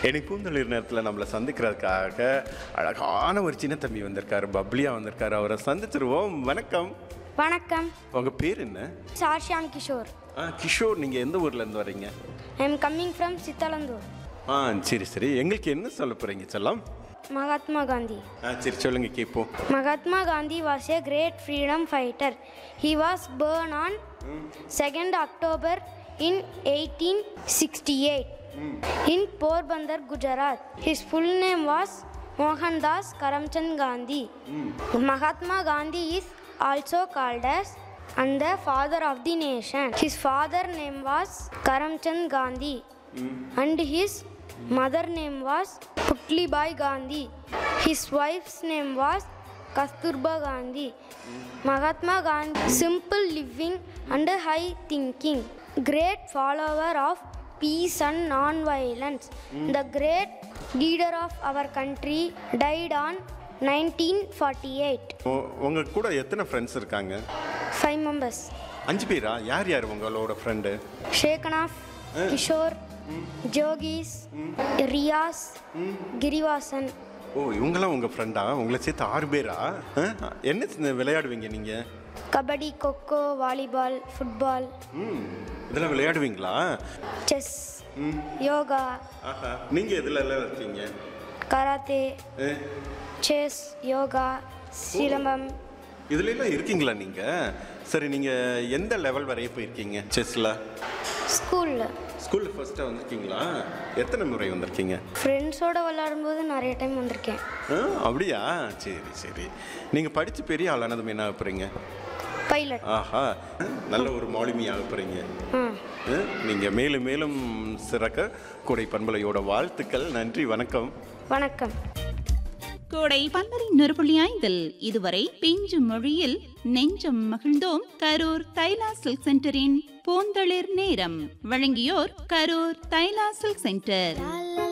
எனக்கு பூந்தளிர் நேரத்தில் நம்மளை சந்திக்கிறதுக்காக அழகான ஒரு சின்ன தம்பி வந்திருக்காரு பப்ளியா வந்திருக்காரு அவரை சந்திச்சிருவோம் வணக்கம் வணக்கம் உங்கள் பேர் என்ன சார்ஷியாம் கிஷோர் ஆ கிஷோர் நீங்கள் எந்த ஊர்லேருந்து வரீங்க I am coming from Chithalandur ஆ சரி சரி எங்களுக்கு என்ன சொல்ல போகிறீங்க செல்லம் மகாத்மா காந்தி ஆ சரி சொல்லுங்க கேட்போம் Mahatma Gandhi was a great freedom fighter. He was born on 2nd October in 1868 in Porbandar, Gujarat. His full name was Mohandas Karamchand Gandhi. Mahatma Gandhi is also called as and the father of the nation. His father name was Karamchand Gandhi and his mother name was Putlibai Gandhi. His wife's name was Kasturba Gandhi. Mahatma Gandhi, simple living and high thinking, great follower of peace and non-violence. The great leader of our country died on 1948. உ- உங்க கூட எத்தனை friends இருக்காங்க Five members. அஞ்சு பேரா யார் யார் உங்களோட friend Shekhanaf, Kishore, Jogis, Riaz, Girivasan. ஓ இவங்கெல்லாம் உங்கள் ஃப்ரெண்டா உங்களை சேர்த்து ஆறு பேரா ஆ? என்ன சின்ன விளையாடுவீங்க நீங்கள் கபடி கொக்கோ வாலிபால் ஃபுட்பால் ம் இதெல்லாம் விளையாடுவீங்களா செஸ் யோகா ஆஹா நீங்கள் எதுல எல்லாம் இருக்கீங்க கராத்தே ஆ? செஸ் யோகா சிலம்பம் இதுல எல்லாம் இருக்கீங்களா நீங்கள் சரி நீங்கள் எந்த லெவல் வரையும் போயிருக்கீங்க செஸ்ஸில் ஸ்கூலில் ஸ்கூலில் ஃபர்ஸ்ட்டாக வந்திருக்கீங்களா எத்தனை முறை வந்திருக்கீங்க ஃப்ரெண்ட்ஸோடு விளையாடும்போது நிறைய டைம் வந்திருக்கேன் ஆ அப்படியா சரி சரி நீங்கள் படித்து பெரிய ஆளானதும் என்ன ஆகப்படுறீங்க பைலட் ஆஹா நல்ல ஒரு மாலுமி ஆக போகிறீங்க ஆ நீங்கள் மேலும் மேலும் சிறக்க கூடை பண்பலையோட வாழ்த்துக்கள் நன்றி வணக்கம் வணக்கம் கோடை பன்மரி நொறுபுள்ளி ஐந்தில் இதுவரை பிஞ்சு மொழியில் நெஞ்சம் மகிழ்ந்தோம் கரூர் தைலா சில்க் சென்டரின் பூந்தளிர் நேரம் வழங்கியோர் கரூர் தைலா சில்க் சென்டர்